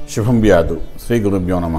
శుభం వ్యాధు శ్రీ గురుభ్యో నమ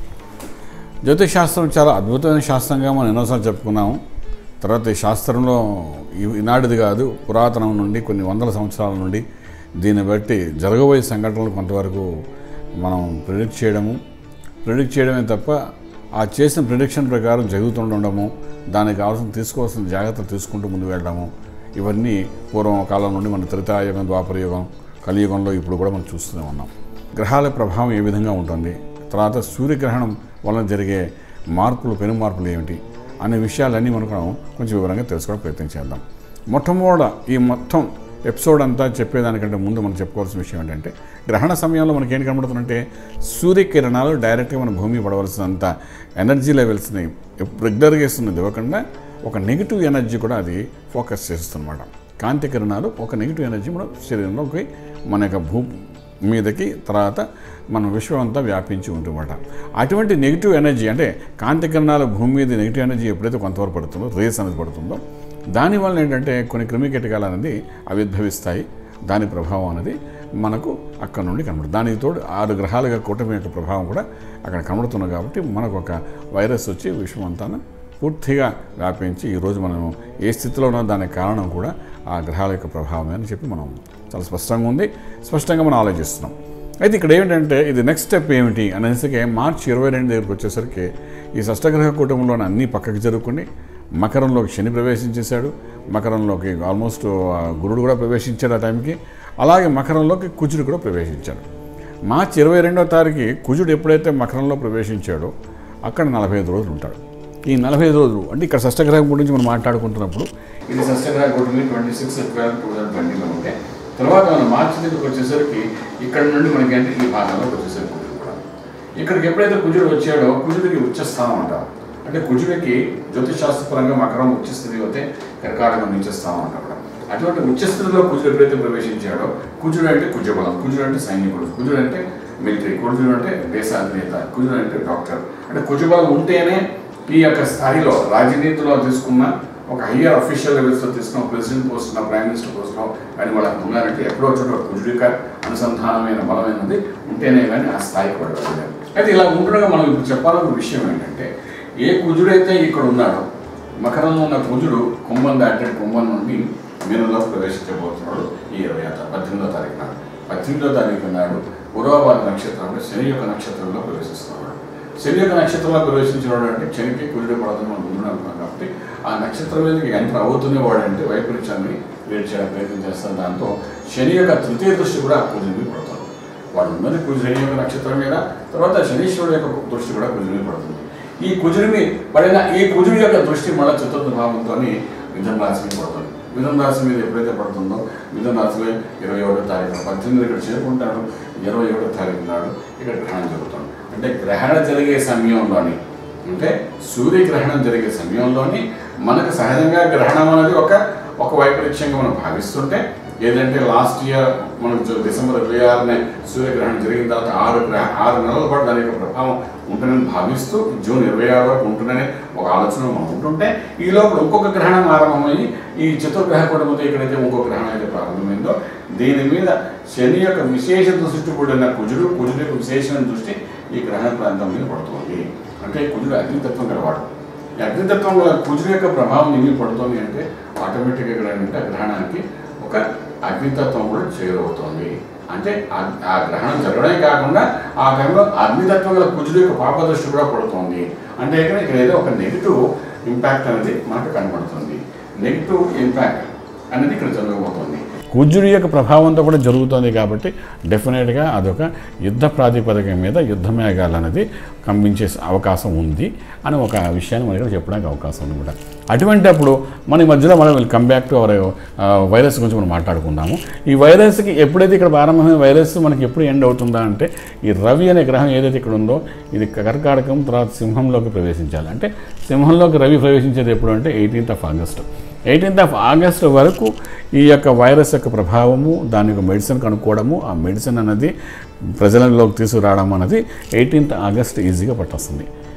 జ్యోతిష్ శాస్త్రం చాలా అద్భుతమైన శాస్త్రంగా మనం ఎన్నోసార్లు చెప్పుకున్నాము తర్వాత ఈ శాస్త్రంలో ఈ- ఈనాటిది కాదు పురాతనం నుండి కొన్ని వందల సంవత్సరాల నుండి దీన్ని బట్టి జరగబోయే సంఘటనలు కొంతవరకు మనం ప్రిడిక్ట్ చేయడము ప్రిడిక్ట్ చేయడమే తప్ప ఆ చేసిన ప్రిడిక్షన్ ప్రకారం జరుగుతుండడము దానికి కావాల్సిన తీసుకోవాల్సిన జాగ్రత్తలు తీసుకుంటూ ముందుకు వెళ్ళడము ఇవన్నీ పూర్వం కాలం నుండి మన త్రితాయుగం ద్వాపరయుగం కలియుగంలో ఇప్పుడు కూడా మనం చూస్తూనే ఉన్నాం గ్రహాల ప్రభావం ఏ విధంగా ఉంటుంది తర్వాత సూర్యగ్రహణం వలన జరిగే మార్పులు పెను మార్పులు ఏమిటి అనే విషయాలన్నీ మనం కొంచెం వివరంగా తెలుసుకోవడం ప్రయత్నం చేద్దాం మొట్టమొదట ఈ మొత్తం ఎపిసోడ్ అంతా చెప్పేదానికంటే ముందు మనం చెప్పుకోవాల్సిన విషయం ఏంటంటే గ్రహణ సమయంలో మనకి ఏంటి కనబడుతుందంటే సూర్యకిరణాలు డైరెక్ట్గా మన భూమి పడవలసినంత ఎనర్జీ లెవెల్స్ని రెగ్యులర్గా ఇస్తున్నది ఇవ్వకుండా ఒక నెగిటివ్ ఎనర్జీ కూడా అది ఫోకస్ చేస్తుందన్నమాట కాంతి కిరణాలు ఒక నెగిటివ్ ఎనర్జీ మన శరీరంలోకి మన యొక్క భూ మీదకి తర్వాత మన విశ్వం అంతా వ్యాపించి ఉంటుందన్నమాట అటువంటి నెగిటివ్ ఎనర్జీ అంటే కాంతి కిరణాలు భూమి మీద నెగిటివ్ ఎనర్జీ ఎప్పుడైతే కొంతవరకు పడుతుందో రేస్ అనేది పడుతుందో దానివల్ల ఏంటంటే కొన్ని క్రిమికీటకాలు అనేది ఆవిర్భవిస్తాయి దాని ప్రభావం అనేది మనకు అక్కడ నుండి కనబడుతుంది దానికి తోడు ఆరు గ్రహాలుగా కూటమి యొక్క ప్రభావం కూడా అక్కడ కనబడుతున్నాయి కాబట్టి మనకు ఒక వైరస్ వచ్చి విశ్వం అంతా పూర్తిగా వ్యాపించి ఈరోజు మనం ఏ స్థితిలో ఉన్నా దానికి కారణం కూడా ఆ గ్రహాల యొక్క ప్రభావమే అని చెప్పి మనం చాలా స్పష్టంగా ఉంది స్పష్టంగా మనం ఆలోచిస్తున్నాం అయితే ఇక్కడ ఏమిటంటే ఇది నెక్స్ట్ స్టెప్ ఏమిటి అనేసరికి మార్చి ఇరవై రెండు దగ్గరికి వచ్చేసరికి ఈ షష్టగ్రహ కూటమిలోని అన్నీ పక్కకి జరుగుకుని మకరంలోకి శని ప్రవేశించేశాడు మకరంలోకి ఆల్మోస్ట్ ఆ గురుడు కూడా ప్రవేశించాడు ఆ టైంకి అలాగే మకరంలోకి కుజుడు కూడా ప్రవేశించాడు మార్చి ఇరవై రెండో తారీఖు కుజుడు ఎప్పుడైతే మకరంలో ప్రవేశించాడో అక్కడ నలభై ఐదు రోజులు ఉంటాడు ఈ నలభై ఐదు రోజులు అంటే ఇక్కడ షష్టగ్రహం గురించి మనం మాట్లాడుకుంటున్నప్పుడు ఇది షష్టగ్రహ కూటమి twenty six twelve two thousand ట్వంటీలో ఉంటే తర్వాత మనం మార్చి దగ్గరికి వచ్చేసరికి ఇక్కడ నుండి మనకి అంటే ఈ భాగంలోకి వచ్చేసరికి కుజుడు కూడా ఇక్కడికి ఎప్పుడైతే కుజుడు వచ్చాడో కుజుడికి ఉచ్చస్థానం అంటాం అంటే కుజుడికి జ్యోతిష్ శాస్త్రపరంగా మకరం ఉచ్చస్థితి అయితే కర్కాటకం నీచస్థానం అంటాం కూడా అటువంటి ఉచ్చస్థితిలో కుజుడు ఎప్పుడైతే ప్రవేశించాడో కుజుడు అంటే కుజబలం కుజుడు అంటే సైనికుడు కుజుడు అంటే మిలిటరీ కుజుడు అంటే దేశాధినేత కుజుడు అంటే డాక్టర్ అంటే కుజబలం ఉంటేనే ఈ యొక్క స్థాయిలో రాజనీతిలో తీసుకున్న ఒక హయ్యర్ అఫీషియల్ లెవెల్స్లో తీసుకున్న ప్రెసిడెంట్ పోస్ట్లో ప్రైమ్ మినిస్టర్ పోస్ట్లో కానీ వాళ్ళకి ఉన్నారంటే ఎక్కడో చోట కుజుడి యొక్క అనుసంధానమైన బలమైనది ఉంటేనే కానీ ఆ స్థాయికి వాళ్ళు వెళ్ళలేరు అయితే ఇలా ఉండగా మనం ఇప్పుడు చెప్పాలన్న విషయం ఏంటంటే ఏ కుజుడైతే ఇక్కడ ఉన్నాడో మకరంలో ఉన్న కుజుడు కుంభం దాటే కుంభం నుండి మీనంలో ప్రవేశించబోతున్నాడు ఈ ఇరవై పద్దెనిమిదో తారీఖు నాడు పద్దెనిమిదో తారీఖు నాడు ఉరవవాద నక్షత్రంలో శని యొక్క నక్షత్రంలో ప్రవేశిస్తున్నాడు శని యొక్క నక్షత్రంలో ప్రవేశించినాడు అంటే శనికి కుజుడు పడదని మనం ముందు అనుకున్నాం కాబట్టి ఆ నక్షత్రం మీదకి ఎంటర్ అవుతూనే వాడంటే వైపరీత్యాన్ని క్రియేట్ చేయడానికి ప్రయత్నం చేస్తాను దాంతో శని యొక్క తృతీయ దృష్టి కూడా ఆ కుజుడి మీద పడుతుంది వాడు ఉన్నది కుజు శని యొక్క నక్షత్రం మీద తర్వాత శనీశ్వరుడు యొక్క దృష్టి కూడా కుజుడి మీద పడుతుంది ఈ కుజుడి మీద పడిన ఈ కుజుడి యొక్క దృష్టి మళ్ళీ చతుర్థ భావంతో మిథున రాశి మీద పడుతుంది మిథున రాశి మీద ఎప్పుడైతే పడుతుందో మిథున రాశిలో ఇరవై ఒకటో తారీఖు పద్దెనిమిది ఇక్కడ చేరుకుంటాడు ఇరవై ఒకటో తారీఖు నాడు ఇక్కడ గ్రహణం జరుగుతుంది అంటే గ్రహణ జరిగే సమయంలోని అంటే సూర్యగ్రహణం జరిగే సమయంలోని మనకు సహజంగా గ్రహణం అనేది ఒక ఒక వైపరీత్యంగా మనం భావిస్తుంటే ఏదంటే లాస్ట్ ఇయర్ మనకు జు- డిసెంబర్ ఇరవై ఆరునే సూర్యగ్రహణం జరిగిన తర్వాత ఆరు గ్రహ ఆరు నెలల పాటు దాని యొక్క ప్రభావం ఉంటుందని భావిస్తూ జూన్ ఇరవై ఆరు వరకు ఉంటుందనే ఒక ఆలోచన మనం ఉంటుంటే ఈ లోపల ఇంకొక గ్రహణం ఆరంభమయ్యి ఈ చతుర్గ్రహ కుటుంబంతో ఎక్కడైతే ఇంకొక గ్రహణం అయితే ప్రారంభమైందో దీని మీద శని యొక్క విశేష దృష్టి కూడిన కుజుడు కుజుడు యొక్క విశేషమైన దృష్టి ఈ గ్రహణ ప్రాంతం మీద పడుతుంది అంటే కుజుడు అగ్నితత్వం గలవాడు ఈ అగ్నితత్వం గల కుజుడు యొక్క ప్రభావం ఏమి పడుతుంది అంటే ఆటోమేటిక్గా ఇక్కడ ఏంటంటే ఆ గ్రహణానికి ఒక అగ్నితత్వం కూడా చేరువవుతుంది అంటే ఆ- ఆ గ్రహణం జరగడమే కాకుండా ఆ టైంలో అగ్నితత్వం గల కుజుడు యొక్క పాపదృష్టి కూడా పడుతుంది అంటే ఇక్కడ ఇక్కడ ఏదో ఒక నెగిటివ్ ఇంపాక్ట్ అనేది మనకు కనబడుతుంది నెగిటివ్ ఇంపాక్ట్ అనేది ఇక్కడ జరగబోతుంది కుజుడి యొక్క ప్రభావంతో కూడా జరుగుతుంది కాబట్టి డెఫినెట్గా అదొక యుద్ధ ప్రాతిపదిక మీద యుద్ధ మేఘాలు అనేది కంపించే అవకాశం ఉంది అని ఒక విషయాన్ని మన ఇక్కడ చెప్పడానికి అవకాశం ఉంది కూడా అటువంటి అప్పుడు మన ఈ మధ్యలో మనం come back to our virus గురించి మనం మాట్లాడుకుందాము ఈ వైరస్కి ఎప్పుడైతే ఇక్కడ ప్రారంభమైన వైరస్ మనకి ఎప్పుడు ఎండ్ అవుతుందా అంటే ఈ రవి అనే గ్రహం ఏదైతే ఇక్కడ ఉందో ఇది కర్కాటకం తర్వాత సింహంలోకి ప్రవేశించాలి అంటే సింహంలోకి రవి ప్రవేశించేది ఎప్పుడు అంటే eighteenth of August eighteenth of August వరకు ఈ యొక్క వైరస్ యొక్క ప్రభావము దాని యొక్క మెడిసిన్ కనుక్కోవడము ఆ మెడిసిన్ అనేది ప్రజలలోకి తీసుకురావడం అనేది ఎయిటీన్త్ ఆగస్ట్ ఈజీగా పట్టొస్తుంది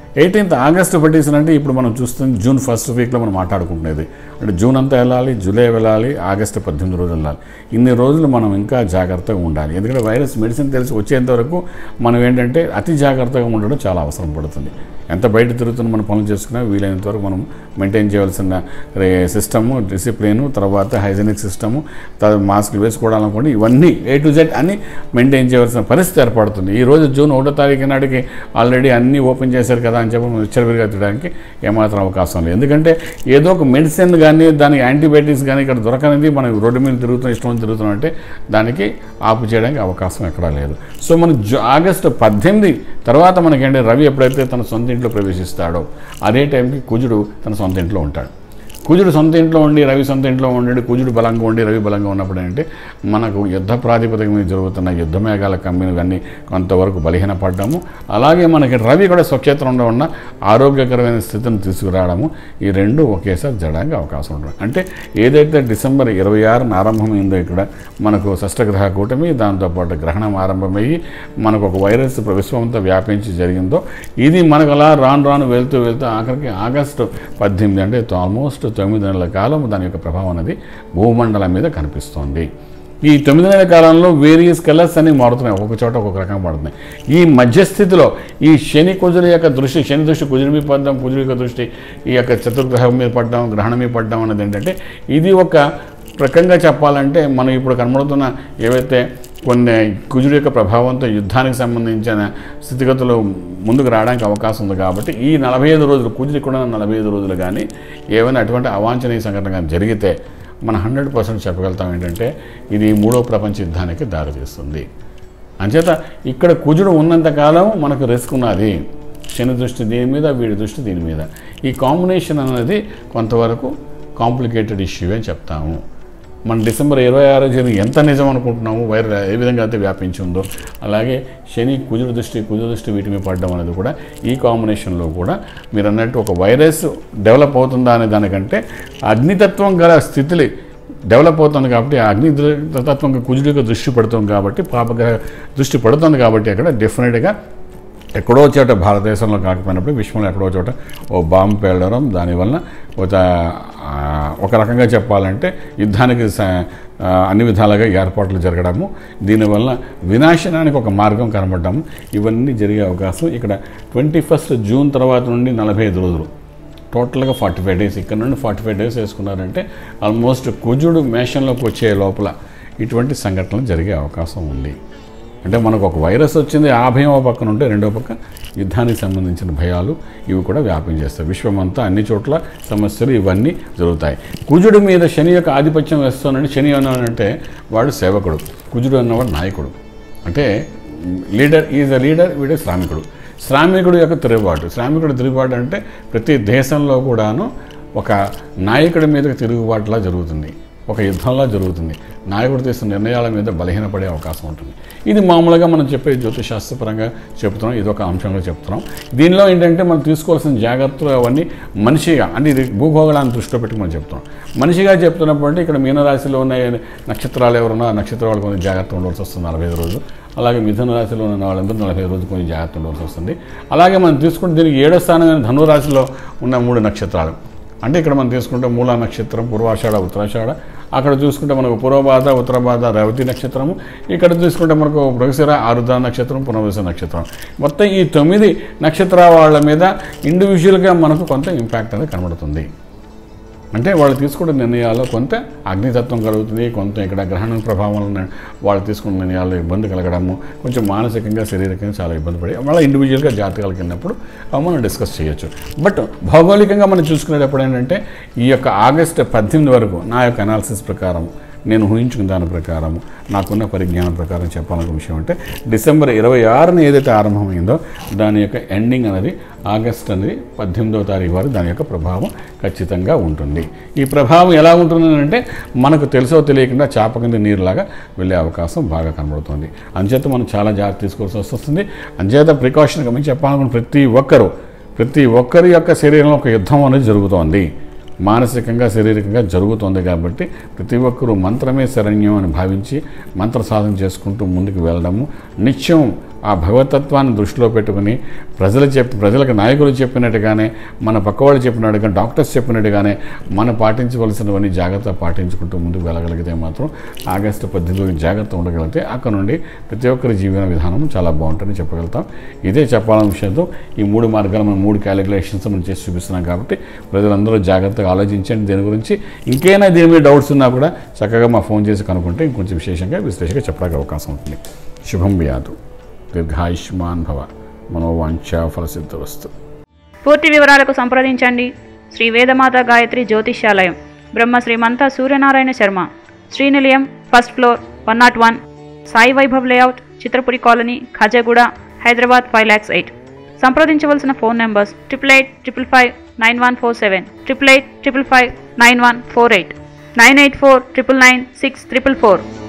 ఎయిటీన్త్ ఆగస్టు పట్టేసిన అంటే ఇప్పుడు మనం చూస్తుంది జూన్ ఫస్ట్ వీక్లో మనం మాట్లాడుకుంటున్నది అంటే జూన్ అంతా వెళ్ళాలి జూలై వెళ్ళాలి ఆగస్టు పద్దెనిమిది రోజులు వెళ్ళాలి ఇన్ని రోజులు మనం ఇంకా జాగ్రత్తగా ఉండాలి ఎందుకంటే వైరస్ మెడిసిన్ తెలిసి వచ్చేంత వరకు మనం ఏంటంటే అతి జాగ్రత్తగా ఉండడం చాలా అవసరం పడుతుంది ఎంత బయట తిరుగుతున్న మనం పనులు చేసుకున్నా వీలైనంత వరకు మనం మెయింటైన్ చేయవలసిన సిస్టము డిసిప్లిన్ తర్వాత హైజెనిక్ సిస్టము తర్వాత మాస్క్లు వేసుకోవాలనుకోండి ఇవన్నీ ఏ టు జెడ్ అన్ని మెయింటైన్ చేయవలసిన పరిస్థితి ఏర్పడుతుంది ఈ రోజు జూన్ ఒకటో తారీఖు నాటికి ఆల్రెడీ అన్నీ ఓపెన్ చేశారు కదా అని చెప్పి మనం విచ్చలవిడిగా తినడానికి ఏమాత్రం అవకాశం లేదు ఎందుకంటే ఏదో ఒక మెడిసిన్ కానీ దానికి యాంటీబయాటిక్స్ కానీ ఇక్కడ దొరకనిది మనం రోడ్డు మీద తిరుగుతున్నాం ఇష్టం వచ్చి తిరుగుతున్నాం అంటే దానికి ఆపు చేయడానికి అవకాశం ఎక్కడా లేదు సో మన జు- ఆగస్టు పద్దెనిమిది తర్వాత మనకేంటి రవి ఎప్పుడైతే తన సొంత ఇంట్లో ప్రవేశిస్తాడో అదే టైంకి కుజుడు తన సొంత ఇంట్లో ఉంటాడు కుజుడు సొంత ఇంట్లో ఉండి రవి సొంత ఇంట్లో ఉండి కుజుడు బలంగా ఉండి రవి బలంగా ఉన్నప్పుడు ఏంటంటే మనకు యుద్ధ ప్రాతిపదిక మీద జరుగుతున్న యుద్ధ మేఘాల కమ్మినవన్నీ కొంతవరకు బలహీనపడ్డాము అలాగే మనకి రవి కూడా స్వక్షేత్రంలో ఉన్న ఆరోగ్యకరమైన స్థితిని తీసుకురావడము ఈ రెండు ఒకేసారి జరగడానికి అవకాశం ఉంటుంది అంటే ఏదైతే డిసెంబర్ ఇరవై ఆరున ఆరంభమైందో ఇక్కడ మనకు షష్టగ్రహ కూటమి దాంతోపాటు గ్రహణం ఆరంభమయ్యి మనకు ఒక వైరస్ విశ్వమంతా వ్యాపించి జరిగిందో ఇది మనకు అలా రాను రాను వెళ్తూ వెళ్తూ ఆఖరికి ఆగస్టు పద్దెనిమిది అంటే ఆల్మోస్ట్ తొమ్మిది నెలల కాలం దాని యొక్క ప్రభావం అనేది భూమండలం మీద కనిపిస్తోంది ఈ తొమ్మిది నెలల కాలంలో వేరియస్ కలర్స్ అన్ని మారుతున్నాయి ఒక్కొక్క చోట ఒక్కొక్క రకంగా మారుతున్నాయి ఈ మధ్యస్థితిలో ఈ శని కుజుల యొక్క దృష్టి శని దృష్టి కుజుడి మీద పడడం కుజుడి యొక్క దృష్టి ఈ యొక్క చతుర్గ్రహం మీద పడడం గ్రహణం మీద పడడం అనేది ఏంటంటే ఇది ఒక రకంగా చెప్పాలంటే మనం ఇప్పుడు కనబడుతున్న ఏవైతే కొన్ని కుజుడు యొక్క ప్రభావంతో యుద్ధానికి సంబంధించిన స్థితిగతులు ముందుకు రావడానికి అవకాశం ఉంది కాబట్టి ఈ నలభై ఐదు రోజులు కుజుడికి కూడా నలభై ఐదు రోజులు కానీ ఏమైనా అటువంటి అవాంఛనీయ సంఘటన కానీ జరిగితే మనం హండ్రెడ్ పర్సెంట్ చెప్పగలుగుతాం ఏంటంటే ఇది మూడో ప్రపంచ యుద్ధానికి దారితీస్తుంది అంచేత ఇక్కడ కుజుడు ఉన్నంతకాలం మనకు రిస్క్ ఉన్నది శని దృష్టి దీని మీద వీడి దృష్టి దీని మీద ఈ కాంబినేషన్ అనేది కొంతవరకు కాంప్లికేటెడ్ ఇష్యూ అని చెప్తాము మన డిసెంబర్ ఇరవై ఆరో జరిగి ఎంత నిజం అనుకుంటున్నాము వైరస్ ఏ విధంగా అయితే వ్యాపించి ఉందో అలాగే శని కుజుడు దృష్టి కుజుడు దృష్టి వీటి మీద పడడం అనేది కూడా ఈ కాంబినేషన్లో కూడా మీరు అన్నట్టు ఒక వైరస్ డెవలప్ అవుతుందా అనే దానికంటే అగ్నితత్వం గల స్థితిని డెవలప్ అవుతుంది కాబట్టి ఆ అగ్ని దృ- తత్వం కుజుడికి దృష్టి పడుతుంది కాబట్టి పాపగ్రహ దృష్టి పడుతుంది కాబట్టి అక్కడ డెఫినెట్గా ఎక్కడో చోట భారతదేశంలో కాకపోయినప్పుడు విశ్వంలో ఎక్కడో చోట ఓ బాంబు పేలడం దానివల్ల ఒక ఆ, ఒక రకంగా చెప్పాలంటే యుద్ధానికి స- ఆ, అన్ని విధాలుగా ఏర్పాట్లు జరగడము దీనివల్ల వినాశనానికి ఒక మార్గం కనబడము ఇవన్నీ జరిగే అవకాశం ఇక్కడ ట్వంటీ ఫస్ట్ జూన్ తర్వాత నుండి నలభై ఐదు రోజులు టోటల్గా ఫార్టీ ఫైవ్ డేస్ ఇక్కడ నుండి ఫార్టీ ఫైవ్ డేస్ వేసుకున్నారంటే ఆల్మోస్ట్ కుజుడు మేషంలోకి వచ్చే లోపల ఇటువంటి సంఘటనలు జరిగే అవకాశం ఉంది అంటే మనకు ఒక వైరస్ వచ్చింది ఆ భయం ఒక పక్కన ఉంటే రెండో పక్క యుద్ధానికి సంబంధించిన భయాలు ఇవి కూడా వ్యాపించేస్తాయి విశ్వమంతా అన్ని చోట్ల సమస్యలు ఇవన్నీ జరుగుతాయి కుజుడి మీద శని యొక్క ఆధిపత్యం వేస్తానంటే శని అన్నాడంటే వాడు సేవకుడు కుజుడు అన్నవాడు నాయకుడు అంటే లీడర్ ఈజ్ అ లీడర్ వీడే శ్రామికుడు శ్రామికుడు యొక్క తిరుగుబాటు శ్రామికుడు తిరుగుబాటు అంటే ప్రతి దేశంలో కూడాను ఒక నాయకుడి మీదకి తిరుగుబాటులా జరుగుతుంది ఒక యుద్ధంలా జరుగుతుంది నాయకుడు తీసుకున్న నిర్ణయాల మీద బలహీనపడే అవకాశం ఉంటుంది ఇది మామూలుగా మనం చెప్పే జ్యోతిశాస్త్రపరంగా చెప్తున్నాం ఇది ఒక అంశంగా చెప్తున్నాం దీనిలో ఏంటంటే మనం తీసుకోవాల్సిన జాగ్రత్తలు అవన్నీ మనిషిగా అంటే ఇది భూగోళాన్ని దృష్టిలో పెట్టి మనం చెప్తున్నాం మనిషిగా చెప్తున్నప్పుడు అంటే ఇక్కడ మీనరాశిలో ఉన్న నక్షత్రాలు ఎవరున్నా ఆ నక్షత్రాలు కొంచెం జాగ్రత్త ఉండవలసి వస్తుంది నలభై ఐదు రోజులు అలాగే మిథున రాశిలో ఉన్న వాళ్ళందరూ నలభై ఐదు రోజులు కొంచెం జాగ్రత్త ఉండవలసి వస్తుంది అలాగే మనం తీసుకుంటే దీనికి ఏడో స్థానమైన ధనురాశిలో ఉన్న మూడు నక్షత్రాలు అంటే ఇక్కడ మనం తీసుకుంటే మూలా నక్షత్రం పూర్వాషాఢ ఉత్తరాషాఢ అక్కడ చూసుకుంటే మనకు పూర్వబాధ ఉత్తరబాధ రేవతి నక్షత్రము ఇక్కడ చూసుకుంటే మనకు మృగశిర ఆరుద్ర నక్షత్రం పునర్వస నక్షత్రం మొత్తం ఈ తొమ్మిది నక్షత్ర వాళ్ళ మీద ఇండివిజువల్గా మనకు కొంత ఇంపాక్ట్ అనేది కనబడుతుంది అంటే వాళ్ళు తీసుకునే నిర్ణయాల్లో కొంత అగ్నితత్వం కలుగుతుంది కొంత ఇక్కడ గ్రహణ ప్రభావం వలన వాళ్ళు తీసుకున్న నిర్ణయాల్లో ఇబ్బంది కలగడము కొంచెం మానసికంగా శారీరకంగా చాలా ఇబ్బంది పడి మళ్ళీ ఇండివిజువల్గా జాతకాలకు వెళ్ళినప్పుడు అవి మనం డిస్కస్ చేయొచ్చు బట్ భౌగోళికంగా మనం చూసుకునేటప్పుడు ఏంటంటే ఈ యొక్క ఆగస్టు పద్దెనిమిది వరకు నా యొక్క అనాలిసిస్ ప్రకారం నేను ఊహించుకున్న దాని ప్రకారం నాకున్న పరిజ్ఞానం ప్రకారం చెప్పాలనుకున్న విషయం అంటే డిసెంబర్ ఇరవై ఆరున ఏదైతే ఆరంభమైందో దాని యొక్క ఎండింగ్ అనేది ఆగస్ట్ అనేది పద్దెనిమిదవ తారీఖు వరకు దాని యొక్క ప్రభావం ఖచ్చితంగా ఉంటుంది ఈ ప్రభావం ఎలా ఉంటుంది అంటే మనకు తెలుసో తెలియకుండా చాప కింద నీరులాగా వెళ్ళే అవకాశం బాగా కనబడుతుంది అంచేత మనం చాలా జాగ్రత్త తీసుకోవాల్సి వస్తుంది అంచేత ప్రికాషన్గా మేము చెప్పాలనుకున్న ప్రతి ఒక్కరూ ప్రతి ఒక్కరి యొక్క శరీరంలో ఒక యుద్ధం అనేది జరుగుతోంది మానసికంగా శారీరకంగా జరుగుతోంది కాబట్టి ప్రతి ఒక్కరూ మంత్రమే శరణ్యం అని భావించి మంత్ర సాధన చేసుకుంటూ ముందుకు వెళ్ళడము నిత్యం ఆ భగవతత్వాన్ని దృష్టిలో పెట్టుకుని ప్రజలు చెప్పి ప్రజలకు నాయకులు చెప్పినట్టుగానే మన పక్క వాళ్ళు చెప్పినట్టుగా డాక్టర్స్ చెప్పినట్టుగానే మనం పాటించవలసినవన్నీ జాగ్రత్త పాటించుకుంటూ ముందుకు వెళ్ళగలిగితే మాత్రం ఆగస్టు పద్దెనిమిది జాగ్రత్త ఉండగలిగితే అక్కడ నుండి ప్రతి ఒక్కరి జీవన విధానం చాలా బాగుంటుందని చెప్పగలుగుతాం ఇదే చెప్పాలన్న విషయంతో ఈ మూడు మార్గాలు మనం మూడు క్యాలిక్యులేషన్స్ మనం చేసి చూపిస్తున్నాం కాబట్టి ప్రజలందరూ జాగ్రత్తగా ఆలోచించండి దీని గురించి ఇంకైనా దీని మీద డౌట్స్ ఉన్నా కూడా చక్కగా మా ఫోన్ చేసి కనుక్కుంటే ఇంకొంచెం విశేషంగా విశ్లేషంగా చెప్పడానికి అవకాశం ఉంటుంది శుభం వ్యాధు దీర్ఘాయుష్మాన్ భవ మనోవాంఛా ఫలసిద్ధవస్తు పూర్తి వివరాలకు సంప్రదించండి Shri Vedamata Gayatri Jyotishyalayam Brahma Shrimanta Suryanarayana Sharma Srinilayam first floor one naught one Sai Vaibhav layout Chitrapuri colony Khajaguda Hyderabad five lakhs eight సంప్రదించవలసిన phone numbers triple eight triple five nine one four seven triple eight triple five nine one four eight nine eight four triple nine six triple four